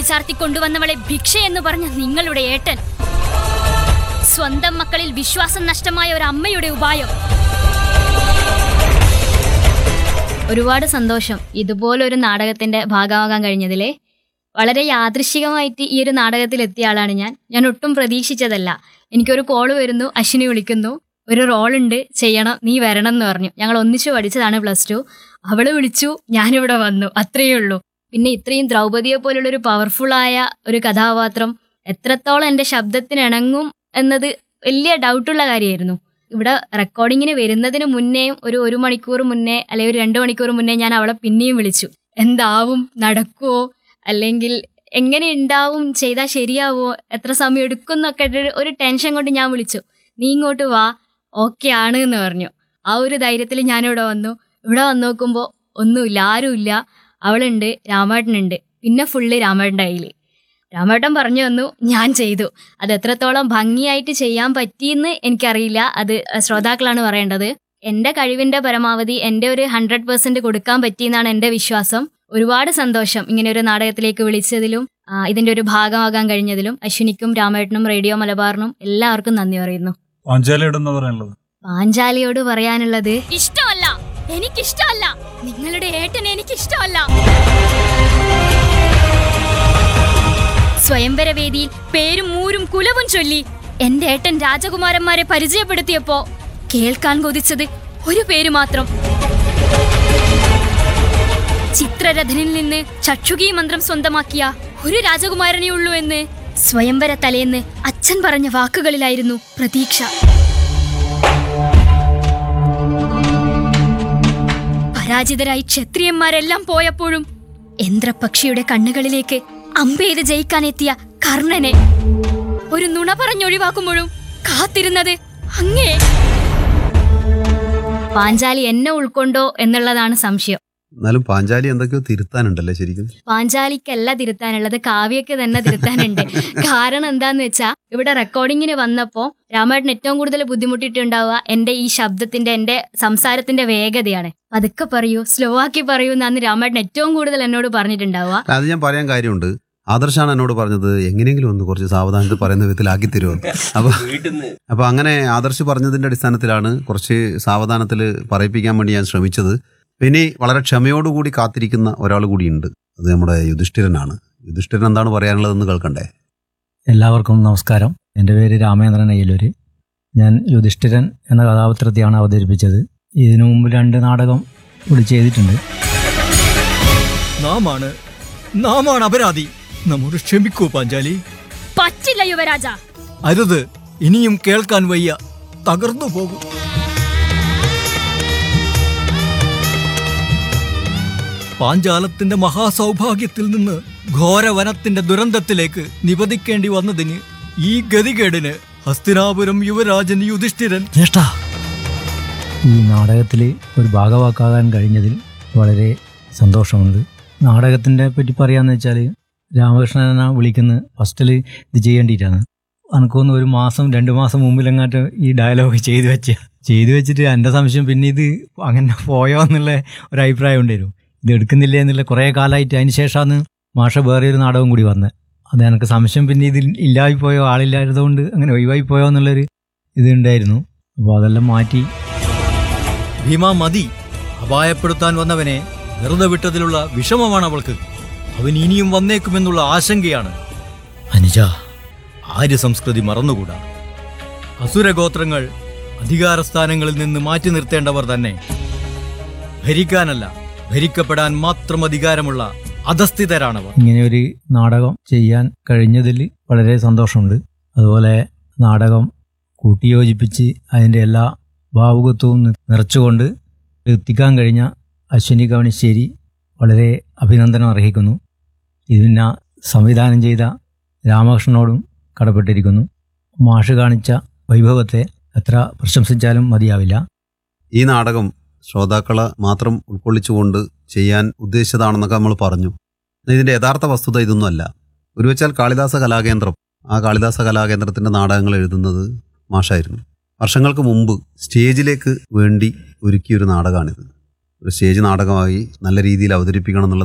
ചാർത്തി കൊണ്ടുവന്നവളെ ഭിക്ഷ എന്ന് പറഞ്ഞ നിങ്ങളുടെ ഏട്ടൻ സ്വന്തം മക്കളിൽ വിശ്വാസം നഷ്ടമായ ഒരു അമ്മയുടെ ഉപായം ഒരുപാട് സന്തോഷം ഇതുപോലൊരു നാടകത്തിന്റെ ഭാഗമാകാൻ കഴിഞ്ഞതിലെ വളരെ യാദൃശികമായിട്ട് ഈ ഒരു നാടകത്തിൽ എത്തിയ ആളാണ് ഞാൻ ഞാൻ ഒട്ടും പ്രതീക്ഷിച്ചതല്ല എനിക്കൊരു കോള് വരുന്നു അശ്വിനി വിളിക്കുന്നു ഒരു റോളുണ്ട് ചെയ്യണം നീ വരണം എന്ന് പറഞ്ഞു ഞങ്ങൾ ഒന്നിച്ചു പഠിച്ചതാണ് പ്ലസ് ടു അവള് വിളിച്ചു ഞാനിവിടെ വന്നു അത്രയേ ഉള്ളൂ പിന്നെ ഇത്രയും ദ്രൗപദിയെ പോലുള്ള ഒരു പവർഫുള്ളായ ഒരു കഥാപാത്രം എത്രത്തോളം എൻ്റെ ശബ്ദത്തിന് ഇണങ്ങും എന്നത് വലിയ ഡൗട്ടുള്ള കാര്യമായിരുന്നു ഇവിടെ റെക്കോർഡിങ്ങിന് വരുന്നതിന് മുന്നേയും ഒരു ഒരു മണിക്കൂർ മുന്നേ അല്ലെങ്കിൽ ഒരു രണ്ട് മണിക്കൂർ മുന്നേ ഞാൻ അവളെ പിന്നെയും വിളിച്ചു എന്താവും നടക്കുവോ അല്ലെങ്കിൽ എങ്ങനെ ഉണ്ടാവും ചെയ്താൽ ശരിയാവോ എത്ര സമയം എടുക്കും എന്നൊക്കെ ഒരു- ഒരു ടെൻഷൻ കൊണ്ട് ഞാൻ വിളിച്ചു നീ ഇങ്ങോട്ട് വാ ഓക്കെ ആണ് എന്ന് പറഞ്ഞു ആ ഒരു ധൈര്യത്തിൽ ഞാനിവിടെ വന്നു ഇവിടെ വന്ന് നോക്കുമ്പോൾ ഒന്നുമില്ല ആരുമില്ല അവളുണ്ട് രാമേട്ടനുണ്ട് പിന്നെ ഫുള്ള് രാമേട്ടൻ്റെ കയ്യിൽ രാമേട്ടൻ പറഞ്ഞു തന്നു ഞാൻ ചെയ്തു അത് എത്രത്തോളം ഭംഗിയായിട്ട് ചെയ്യാൻ പറ്റിയെന്ന് എനിക്കറിയില്ല അത് ശ്രോതാക്കളാണ് പറയേണ്ടത് എൻ്റെ കഴിവിൻ്റെ പരമാവധി എൻ്റെ ഒരു ഹൺഡ്രഡ് പെർസെൻറ്റ് കൊടുക്കാൻ പറ്റിയെന്നാണ് എൻ്റെ വിശ്വാസം ഒരുപാട് സന്തോഷം ഇങ്ങനെ ഒരു നാടകത്തിലേക്ക് വിളിച്ചതിലും ആ, ഇതിൻ്റെ ഒരു ഭാഗമാകാൻ കഴിഞ്ഞതിലും അശ്വിനിക്കും രാമേട്ടനും റേഡിയോ മലബാറിനും എല്ലാവർക്കും നന്ദി പറയുന്നു പാഞ്ചാലിയുടെ എന്താ പറയാനുള്ളത് പാഞ്ചാലിയോട് പറയാനുള്ളത് ഇഷ്ടമല്ല എനിക്കിഷ്ടമല്ല നിങ്ങളുടെ ഏട്ടനെ എനിക്കിഷ്ടമല്ല സ്വയംവര വേദിയിൽ പേരും മൂരും കുലവും ചൊല്ലി എന്റെ ഏട്ടൻ രാജകുമാരന്മാരെ പരിചയപ്പെടുത്തിയപ്പോ കേൾക്കാൻ കൊതിച്ചത് ഒരു പേര് മാത്രം ചിത്രരഥനിൽ നിന്ന് ചക്ഷുകി മന്ത്രം സ്വന്തമാക്കിയ ഒരു രാജകുമാരനേ ഉള്ളൂ എന്ന് സ്വയംവര തലേന്ന് അച്ഛൻ പറഞ്ഞ വാക്കുകളിലായിരുന്നു പ്രതീക്ഷ പരാജിതരായി ക്ഷത്രിയന്മാരെല്ലാം പോയപ്പോഴും ഇന്ദ്രപക്ഷിയുടെ കണ്ണുകളിലേക്ക് അമ്പെയ്ത് ജയിക്കാനെത്തിയ കർണനെ ഒരു നുണ പറഞ്ഞൊഴിവാക്കുമ്പോഴും കാത്തിരുന്നത് അങ്ങേ പാഞ്ചാലി എന്നെ ഉൾക്കൊണ്ടോ എന്നുള്ളതാണ് സംശയം എന്നാലും പാഞ്ചാലി എന്തൊക്കെയോ തിരുത്താനുണ്ടല്ലേ ശരിക്കും പാഞ്ചാലിക്കല്ല തിരുത്താനുള്ളത് കാവ്യക്ക് തന്നെ തിരുത്താനുണ്ട് കാരണം എന്താന്ന് വെച്ചാ ഇവിടെ റെക്കോർഡിങ്ങിന് വന്നപ്പോ രാമേട്ടൻ ഏറ്റവും കൂടുതൽ ബുദ്ധിമുട്ടിയിട്ടുണ്ടാവുക എന്റെ ഈ ശബ്ദത്തിന്റെ എന്റെ സംസാരത്തിന്റെ വേഗതയാണ് പതുക്കെ പറയൂ സ്ലോ ആക്കി പറയൂ എന്നാണ് രാമേട്ടൻ ഏറ്റവും കൂടുതൽ എന്നോട് പറഞ്ഞിട്ടുണ്ടാവുക അത് ഞാൻ പറയാൻ കാര്യമുണ്ട് ആദർശാണ് എന്നോട് പറഞ്ഞത് എങ്ങനെയെങ്കിലും ഒന്ന് കുറച്ച് സാവധാനത്തിൽ പറയുന്ന വിധത്തിലാക്കി തരുമോ അപ്പൊ അപ്പൊ അങ്ങനെ ആദർശ് പറഞ്ഞതിന്റെ അടിസ്ഥാനത്തിലാണ് കുറച്ച് സാവധാനത്തിൽ പറയിപ്പിക്കാൻ വേണ്ടി ഞാൻ ശ്രമിച്ചത് ഇനി വളരെ ക്ഷമയോടുകൂടി കാത്തിരിക്കുന്ന ഒരാൾ കൂടിയുണ്ട് അത് നമ്മുടെ യുധിഷ്ഠിരനാണ് യുധിഷ്ഠിരൻ എന്താണ് പറയാനുള്ളതെന്ന് കേൾക്കണ്ടേ എല്ലാവർക്കും നമസ്കാരം എൻ്റെ പേര് രാമേന്ദ്രൻ അയ്യലൂര് ഞാൻ യുധിഷ്ഠിരൻ എന്ന കഥാപാത്രത്തെയാണ് അവതരിപ്പിച്ചത് ഇതിനു മുമ്പ് രണ്ട് നാടകം കൂടി ചെയ്തിട്ടുണ്ട് നാമാണ് നാമാണ് അപരാധി നമ്മോട് ക്ഷമിക്കൂ പാഞ്ചാലി പറ്റില്ല യുവരാജ അരുത് ഇനിയും കേൾക്കാൻ വയ്യ തകർന്നു പോകും പാഞ്ചാലത്തിന്റെ മഹാസൗഭാഗ്യത്തിൽ നിന്ന് ഘോരവനത്തിന്റെ ദുരന്തത്തിലേക്ക് നിപതിക്കേണ്ടി വന്നതിന് ഈ ഗതികേടിന് ഹസ്തിനാപുരം യുവരാജൻ യുധിഷ്ഠിരൻ ജ്യേഷ്ഠ ഈ നാടകത്തിൽ ഒരു ഭാഗവാക്കാകാൻ കഴിഞ്ഞതിൽ വളരെ സന്തോഷമുണ്ട് നാടകത്തിൻ്റെ പറ്റി പറയാന്ന് വെച്ചാൽ രാമകൃഷ്ണനെ വിളിക്കുന്ന ഫസ്റ്റിൽ ഇത് ചെയ്യേണ്ടിയിട്ടാണ് എനിക്കൊന്ന് ഒരു മാസം രണ്ട് മാസം മുമ്പിലെങ്ങാട്ട് ഈ ഡയലോഗ് ചെയ്തു വെച്ച ചെയ്തു വെച്ചിട്ട് എൻ്റെ സംശയം പിന്നെ ഇത് അങ്ങനെ പോയോ എന്നുള്ള ഒരു അഭിപ്രായം ഉണ്ടായിരുന്നു ഇത് എടുക്കുന്നില്ല എന്നുള്ള കുറേ കാലമായിട്ട് അതിന് ശേഷമാണ് മാഷ വേറെ ഒരു നാടകം കൂടി വന്നത് അത് എനിക്ക് സംശയം പിന്നെ ഇതിൽ ഇല്ലായി പോയോ ആളില്ലാത്തതുകൊണ്ട് അങ്ങനെ ഒഴിവായി പോയോ എന്നുള്ളൊരു ഇത് ഉണ്ടായിരുന്നു അപ്പോൾ അതെല്ലാം മാറ്റി ഭീമ മതി അപായപ്പെടുത്താൻ വന്നവനെ വെറുതെ വിട്ടതിലുള്ള വിഷമമാണ് അവൾക്ക് അവൻ ഇനിയും വന്നേക്കുമെന്നുള്ള ആശങ്കയാണ് അനുജ ആര്യ സംസ്കൃതി മറന്നുകൂടാ അസുരഗോത്രങ്ങൾ അധികാരസ്ഥാനങ്ങളിൽ നിന്ന് മാറ്റി നിർത്തേണ്ടവർ തന്നെ ഭരിക്കാനല്ല ഭരിക്കപ്പെടാൻ മാത്രം അധികാരമുള്ള അധസ്ഥിതരാണവർ ഇങ്ങനെ ഒരു നാടകം ചെയ്യാൻ കഴിഞ്ഞതിൽ വളരെ സന്തോഷമുണ്ട് അതുപോലെ നാടകം കൂട്ടിയോജിപ്പിച്ച് അതിൻ്റെ എല്ലാ ഭാവുകത്വവും നി- നിറച്ചുകൊണ്ട് എത്തിക്കാൻ കഴിഞ്ഞ അശ്വിനി കവണിശ്ശേരി വളരെ അഭിനന്ദനം അർഹിക്കുന്നു ഇതിനെ സംവിധാനം ചെയ്ത രാമകൃഷ്ണനോടും കടപ്പെട്ടിരിക്കുന്നു മാഷ് കാണിച്ച വൈഭവത്തെ എത്ര പ്രശംസിച്ചാലും മതിയാവില്ല ഈ നാടകം ശ്രോതാക്കളെ മാത്രം ഉൾക്കൊള്ളിച്ചുകൊണ്ട് ചെയ്യാൻ ഉദ്ദേശിച്ചതാണെന്നൊക്കെ നമ്മൾ പറഞ്ഞു എന്നാൽ ഇതിന്റെ യഥാർത്ഥ വസ്തുത ഇതൊന്നുമല്ല ഒരു വെച്ചാൽ കാളിദാസ കലാകേന്ദ്രം ആ കാളിദാസ കലാകേന്ദ്രത്തിന്റെ നാടകങ്ങൾ എഴുതുന്നത് മാഷായിരുന്നു വർഷങ്ങൾക്ക് മുമ്പ് സ്റ്റേജിലേക്ക് വേണ്ടി ഒരുക്കിയ ഒരു നാടകമാണിത് ഒരു സ്റ്റേജ് നാടകമായി നല്ല രീതിയിൽ അവതരിപ്പിക്കണം എന്നുള്ള